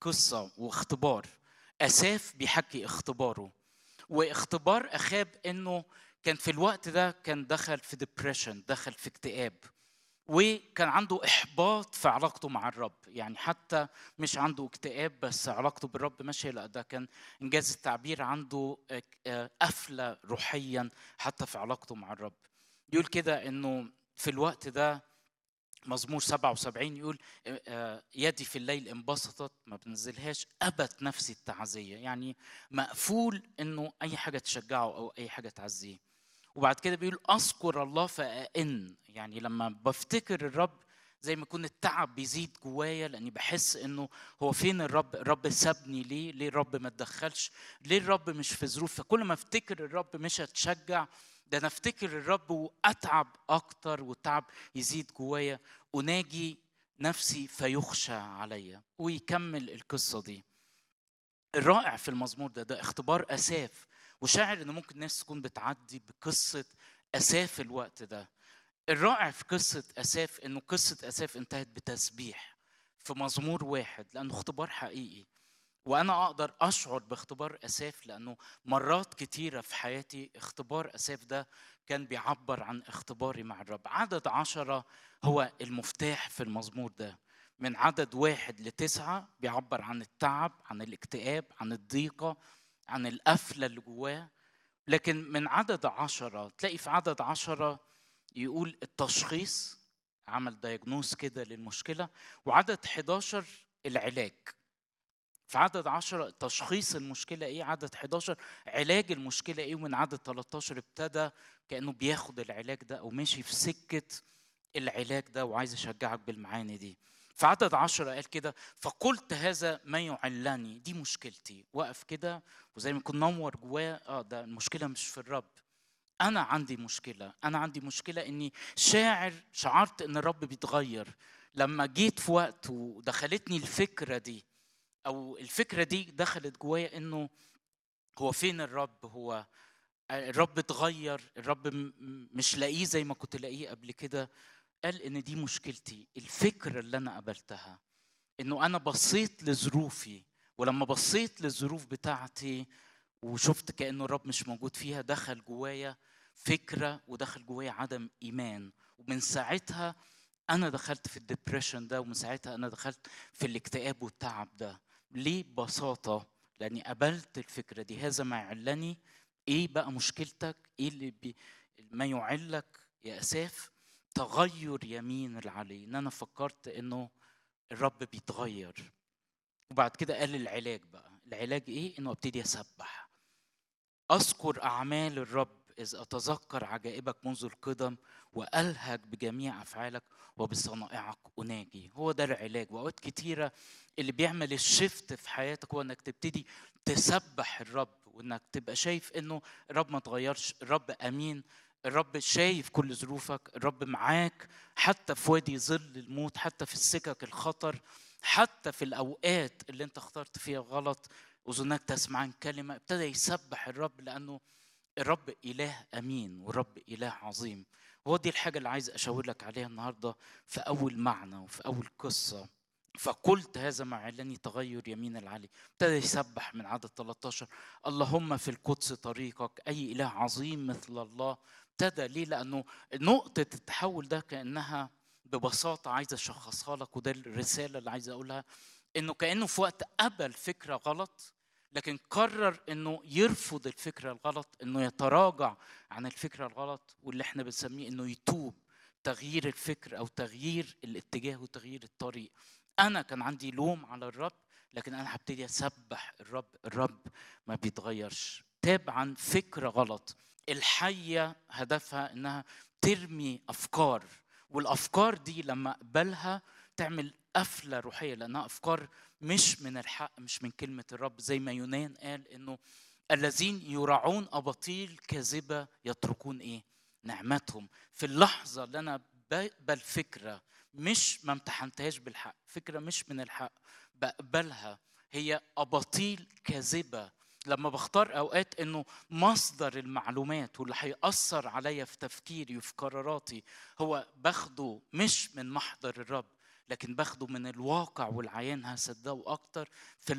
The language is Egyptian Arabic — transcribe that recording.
قصه واختبار اساف بيحكي اختباره واختبار اخاب انه كان في الوقت ده كان دخل في ديبريشن دخل في اكتئاب وكان عنده احباط في علاقته مع الرب يعني حتى مش عنده اكتئاب بس علاقته بالرب ماشيه لا ده كان انجاز التعبير عنده قفله روحيا حتى في علاقته مع الرب يقول كده انه في الوقت ده مزمور 77 يقول يدي في الليل انبسطت ما بنزلهاش ابت نفسي التعزيه يعني مقفول انه اي حاجه تشجعه او اي حاجه تعزيه وبعد كده بيقول اذكر الله فأئن يعني لما بفتكر الرب زي ما يكون التعب بيزيد جوايا لاني بحس انه هو فين الرب الرب سابني ليه ليه الرب ما اتدخلش ليه الرب مش في ظروف فكل ما افتكر الرب مش هتشجع ده انا افتكر الرب واتعب اكتر والتعب يزيد جوايا اناجي نفسي فيخشى عليا ويكمل القصه دي الرائع في المزمور ده ده اختبار اساف وشاعر ان ممكن ناس تكون بتعدي بقصه اساف الوقت ده الرائع في قصه اساف انه قصه اساف انتهت بتسبيح في مزمور واحد لانه اختبار حقيقي وانا اقدر اشعر باختبار اساف لانه مرات كتيره في حياتي اختبار اساف ده كان بيعبر عن اختباري مع الرب عدد عشرة هو المفتاح في المزمور ده من عدد واحد لتسعة بيعبر عن التعب عن الاكتئاب عن الضيقة عن القفلة اللي جواه لكن من عدد عشرة تلاقي في عدد عشرة يقول التشخيص عمل دايجنوز كده للمشكلة وعدد 11 العلاج في عدد 10 تشخيص المشكلة إيه عدد 11 علاج المشكلة إيه ومن عدد 13 ابتدى كأنه بياخد العلاج ده أو ماشي في سكة العلاج ده وعايز أشجعك بالمعاني دي في عدد عشرة قال كده فقلت هذا ما يعلني دي مشكلتي وقف كده وزي ما يكون نور جواه اه ده المشكلة مش في الرب أنا عندي مشكلة أنا عندي مشكلة إني شاعر شعرت إن الرب بيتغير لما جيت في وقت ودخلتني الفكرة دي او الفكره دي دخلت جوايا انه هو فين الرب هو الرب اتغير الرب مش لاقيه زي ما كنت لاقيه قبل كده قال ان دي مشكلتي الفكره اللي انا قبلتها انه انا بصيت لظروفي ولما بصيت للظروف بتاعتي وشفت كانه الرب مش موجود فيها دخل جوايا فكره ودخل جوايا عدم ايمان ومن ساعتها انا دخلت في الدبريشن ده ومن ساعتها انا دخلت في الاكتئاب والتعب ده ليه ببساطة لأني قبلت الفكرة دي هذا ما يعلني إيه بقى مشكلتك إيه اللي بي ما يعلك يا أساف تغير يمين العلي إن أنا فكرت إنه الرب بيتغير وبعد كده قال العلاج بقى العلاج إيه إنه أبتدي أسبح أذكر أعمال الرب إذ أتذكر عجائبك منذ القدم وألهج بجميع أفعالك وبصنائعك أناجي هو ده العلاج وأوقات كتيرة اللي بيعمل الشفت في حياتك هو إنك تبتدي تسبح الرب وإنك تبقى شايف إنه الرب ما تغيرش الرب أمين الرب شايف كل ظروفك الرب معاك حتى في وادي ظل الموت حتى في السكك الخطر حتى في الأوقات اللي أنت اخترت فيها غلط أذنك تسمعان كلمة ابتدى يسبح الرب لأنه الرب إله أمين والرب إله عظيم هو دي الحاجة اللي عايز أشاور لك عليها النهاردة في أول معنى وفي أول قصة فقلت هذا ما علني تغير يمين العلي ابتدى يسبح من عدد 13 اللهم في القدس طريقك أي إله عظيم مثل الله ابتدى ليه لأنه نقطة التحول ده كأنها ببساطة عايز أشخصها لك وده الرسالة اللي عايز أقولها إنه كأنه في وقت قبل فكرة غلط لكن قرر انه يرفض الفكره الغلط انه يتراجع عن الفكره الغلط واللي احنا بنسميه انه يتوب تغيير الفكر او تغيير الاتجاه وتغيير الطريق انا كان عندي لوم على الرب لكن انا هبتدي اسبح الرب الرب ما بيتغيرش تاب عن فكره غلط الحيه هدفها انها ترمي افكار والافكار دي لما اقبلها تعمل قفله روحيه لانها افكار مش من الحق مش من كلمه الرب زي ما يونان قال انه الذين يراعون اباطيل كاذبه يتركون ايه؟ نعمتهم في اللحظه اللي انا بقبل فكره مش ما امتحنتهاش بالحق فكره مش من الحق بقبلها هي اباطيل كاذبه لما بختار اوقات انه مصدر المعلومات واللي هيأثر عليا في تفكيري وفي قراراتي هو باخده مش من محضر الرب لكن باخده من الواقع والعيان هصدقه اكتر في